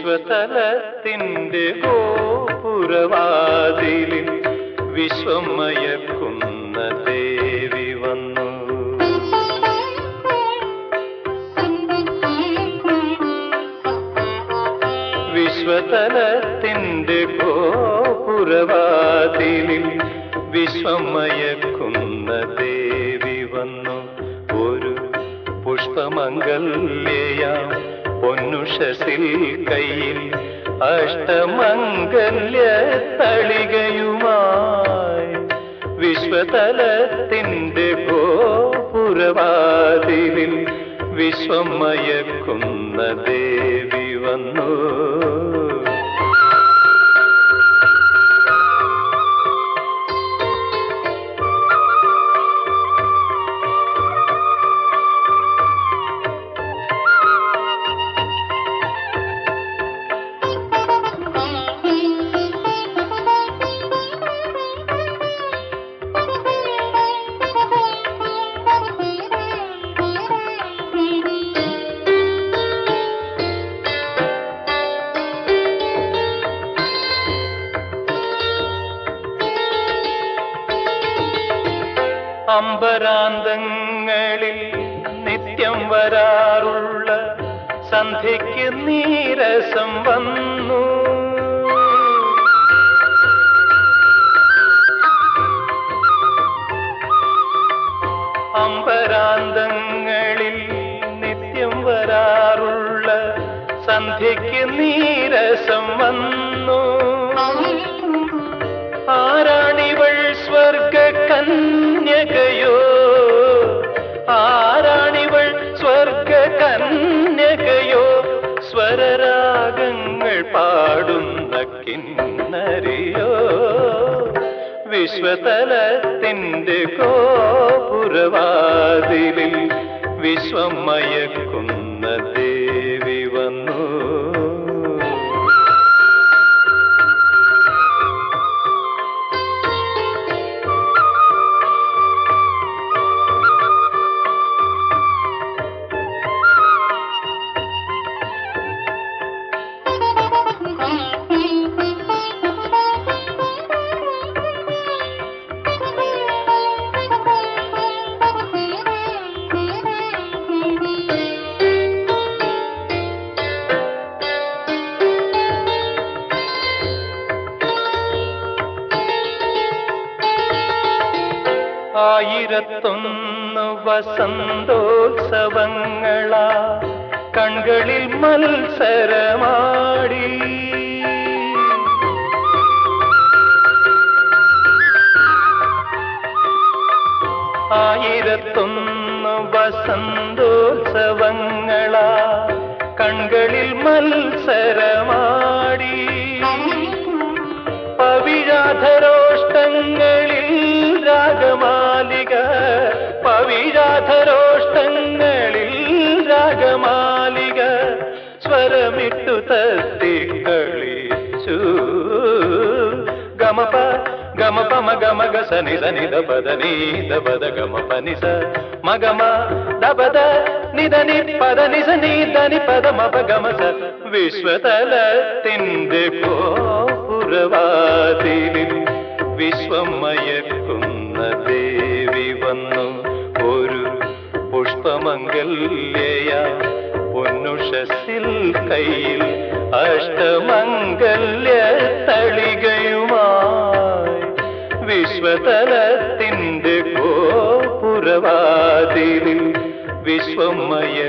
വിശ്വതലത്തിൻ്റെ ഗോപുരവാതിലിൽ വിശ്വം മയക്കുന്ന ദേവി വന്നു വിശ്വതലത്തിൻ്റെ ഗോപുരവാതിലിൽ വിശ്വം മയക്കുന്ന ദേവി വന്നു ഒരു പുഷ്പമംഗല്യയാം പൊന്നുഷസിൽ കയ്യിൽ അഷ്ടമംഗല്യ തളികയുമായി വിശ്വതലത്തിൻ്റെ ഗോപുരവാതിലിൽ വിശ്വം മയക്കുന്ന ദേവി വന്നു അമ്പരാന്തങ്ങളിൽ നിത്യം വരാറുള്ള സന്ധ്യയ്ക്ക് നീരസം വന്നു അമ്പരാന്തങ്ങളിൽ നിത്യം വരാറുള്ള സന്ധ്യയ്ക്ക് നീരസം വന്നു ആരാണിവൾ സ്വർഗ കന്യകയോ ആരാണിവൾ സ്വർഗ കന്യകയോ സ്വരരാഗങ്ങൾ പാടുന്ന കിന്നരിയോ വിശ്വതലത്തിൻ്റെ ഗോപുരവാതിലിൽ വിശ്വം മയക്കുന്ന ദേവി വന്നു ആയിരത്തൊന്ന് വസന്തോത്സവങ്ങളാ കൺകളിൽ മത്സരമാടി ആയിരത്തൊന്ന് വസന്തോത്സവങ്ങളാ കൺകളിൽ മത്സരമാടി പവിഴാധരോഷ്ടങ്ങളിൽ രാഗമാലിക പവിഴാധരോഷ്ടങ്ങളിൽ രാഗമാലിക സ്വരമിട്ടു തത്തിക്കളിച്ചു ഗമപ ഗമപ മഗ മഗ സനി സനി ദപദ നീ ദപദ ഗമ പനി സ മഗമ ദപദ നിധനി പദ നിസ നീ ധനി പദ മപ ഗമ സ വിശ്വതലത്തിൻ്റെ ഗോപുരവാതിലിൽ വിശ്വം മയക്കുന്ന ദേവി വന്നു ഒരു പുഷ്പമംഗല്യയ പൊന്നുഷസിൽ കയ്യിൽ അഷ്ടമംഗല്യ തളികയുമായി വിശ്വതലത്തിൻ്റെ ഗോപുരവാതിലിൽ വിശ്വമയ